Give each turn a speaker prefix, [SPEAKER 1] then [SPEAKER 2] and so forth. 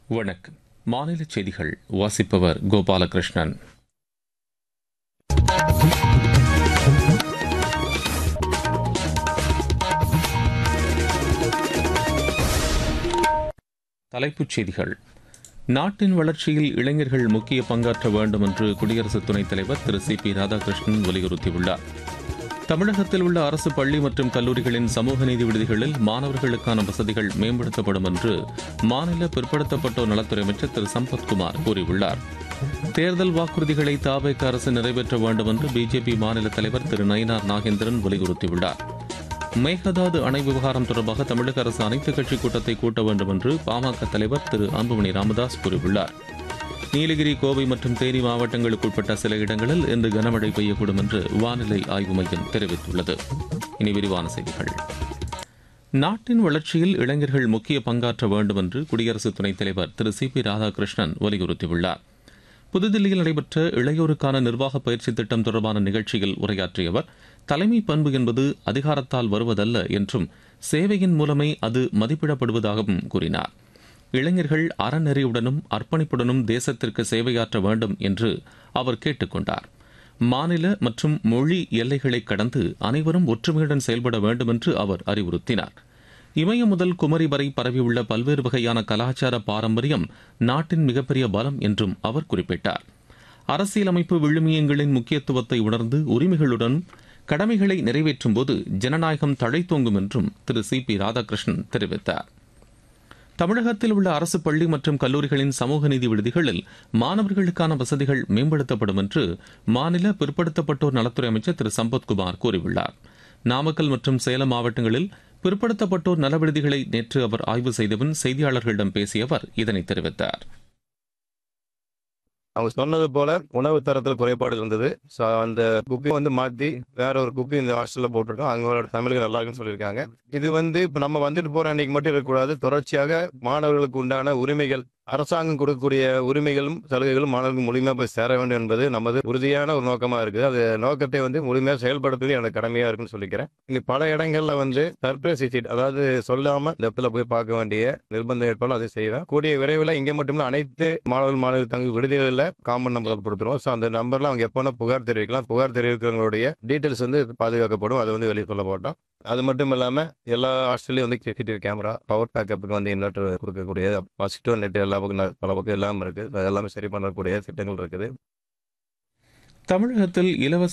[SPEAKER 1] வணக்கம் மாநில செய்திகள் வாசிப்பவர் கோபாலகிருஷ்ணன் தலைப்புச் செய்திகள் நாட்டின் வளர்ச்சியில் இளைஞர்கள் முக்கிய பங்காற்ற வேண்டும் என்று குடியரசு துணைத் தலைவர் திரு சி பி ராதாகிருஷ்ணன் வலியுறுத்தியுள்ளார் தமிழகத்தில் உள்ள அரசு பள்ளி மற்றும் கல்லூரிகளின் சமூக நீதி விடுதிகளில் மாணவர்களுக்கான வசதிகள் மேம்படுத்தப்படும் என்று மாநில பிற்படுத்தப்பட்டோர் நலத்துறை அமைச்சர் திரு சம்பத்குமார் கூறியுள்ளார் தேர்தல் வாக்குறுதிகளை தாவேக அரசு நிறைவேற்ற வேண்டும் என்று பிஜேபி மாநில தலைவர் திரு நயினார் நாகேந்திரன் வலியுறுத்தியுள்ளார் மேகதாது அணை விவகாரம் தொடர்பாக தமிழக அரசு அனைத்துக் கட்சி கூட்டத்தை கூட்ட வேண்டும் என்று பாமக தலைவர் திரு அன்புமணி ராமதாஸ் கூறியுள்ளார் நீலகிரி கோவை மற்றும் தேனி மாவட்டங்களுக்குட்பட்ட சில இடங்களில் இன்று கனமழை பெய்யக்கூடும் என்று வானிலை ஆய்வு மையம் தெரிவித்துள்ளது இனி விரிவான செய்திகள் நாட்டின் வளர்ச்சியில் இளைஞர்கள் முக்கிய பங்காற்ற வேண்டும் என்று குடியரசு துணைத் தலைவர் திரு சி பி ராதாகிருஷ்ணன் வலியுறுத்தியுள்ளார் புதுதில்லியில் நடைபெற்ற இளையோருக்கான நிர்வாக பயிற்சி திட்டம் தொடர்பான நிகழ்ச்சியில் உரையாற்றிய அவர் தலைமை பண்பு என்பது அதிகாரத்தால் வருவதல்ல என்றும் சேவையின் மூலமே அது மதிப்பிடப்படுவதாகவும் கூறினார் இளைஞர்கள் அறநெறியுடனும் அர்ப்பணிப்புடனும் தேசத்திற்கு சேவையாற்ற வேண்டும் என்று அவர் கேட்டுக் கொண்டார் மாநில மற்றும் மொழி எல்லைகளை கடந்து அனைவரும் ஒற்றுமையுடன் செயல்பட வேண்டும் என்று அவர் அறிவுறுத்தினார் இமயம் முதல் குமரி வரை பரவியுள்ள பல்வேறு வகையான கலாச்சார பாரம்பரியம் நாட்டின் மிகப்பெரிய பலம் என்றும் அவர் குறிப்பிட்டார் அரசியலமைப்பு விழுமியங்களின் முக்கியத்துவத்தை உணர்ந்து உரிமைகளுடன் கடமைகளை நிறைவேற்றும் போது ஜனநாயகம் தழைத்தோங்கும் என்றும் திரு சி பி ராதாகிருஷ்ணன் தெரிவித்தார் தமிழகத்தில் உள்ள அரசு பள்ளி மற்றும் கல்லூரிகளின் சமூக நீதி விடுதிகளில் மாணவர்களுக்கான வசதிகள் மேம்படுத்தப்படும் என்று மாநில பிற்படுத்தப்பட்டோர் நலத்துறை அமைச்சர் திரு சம்பத்குமார் கூறியுள்ளார் நாமக்கல் மற்றும் சேலம் மாவட்டங்களில் பிற்படுத்தப்பட்டோர் நல விடுதிகளை நேற்று அவர் ஆய்வு செய்தபின் செய்தியாளர்களிடம் பேசிய அவர் இதனை தெரிவித்தார்
[SPEAKER 2] அவங்க சொன்னது போல உணவு தரத்தில் குறைபாடு இருந்தது ஸோ அந்த குக்கை வந்து மாற்றி வேற ஒரு குக்கு இந்த ஹாஸ்டலில் போட்டிருக்கோம் அவங்களோட தமிழுக்கு நல்லா இருக்குன்னு சொல்லியிருக்காங்க இது வந்து இப்போ நம்ம வந்துட்டு போற அன்னைக்கு மட்டும் இருக்கக்கூடாது தொடர்ச்சியாக மாணவர்களுக்கு உண்டான உரிமைகள் அரசாங்கம் கொடுக்கக்கூடிய உரிமைகளும் சலுகைகளும் மாணவர்களுக்கு முழுமையாக போய் சேர வேண்டும் என்பது நமது உறுதியான ஒரு நோக்கமாக இருக்குது அது நோக்கத்தை வந்து முழுமையாக செயல்படுத்துவது எனக்கு கடமையாக இருக்குன்னு சொல்லிக்கிறேன் இங்கே பல இடங்கள்ல வந்து சர்ப்ரைஸ் விசிட் அதாவது சொல்லாம இந்த இடத்துல போய் பார்க்க வேண்டிய நிர்பந்தம் ஏற்பாடு அதை செய்வேன் கூடிய விரைவில் இங்கே மட்டுமில்ல அனைத்து மாணவர்கள் மாணவர்கள் தங்க விடுதிகளில் காமன் நம்பர் கொடுத்துருவோம் ஸோ அந்த நம்பர்ல அவங்க எப்போனா புகார் தெரிவிக்கலாம் புகார் தெரிவிக்கிறவங்களுடைய டீட்டெயில்ஸ் வந்து பாதுகாக்கப்படும் அதை வந்து வெளியே சொல்ல மாட்டோம் அது மட்டும் இல்லாம எல்லா ஹாஸ்டல்லையும் வந்து சிசிடிவி கேமரா பவர் பேக்கப்புக்கு வந்து இன்வெர்டர் கொடுக்கக்கூடிய பாசிட்டிவ் நெட் எல்லா பக்கம் பல பக்கம் எல்லாம் இருக்கு அது எல்லாமே சரி பண்ணக்கூடிய திட்டங்கள் இருக்குது
[SPEAKER 1] தமிழகத்தில் இலவச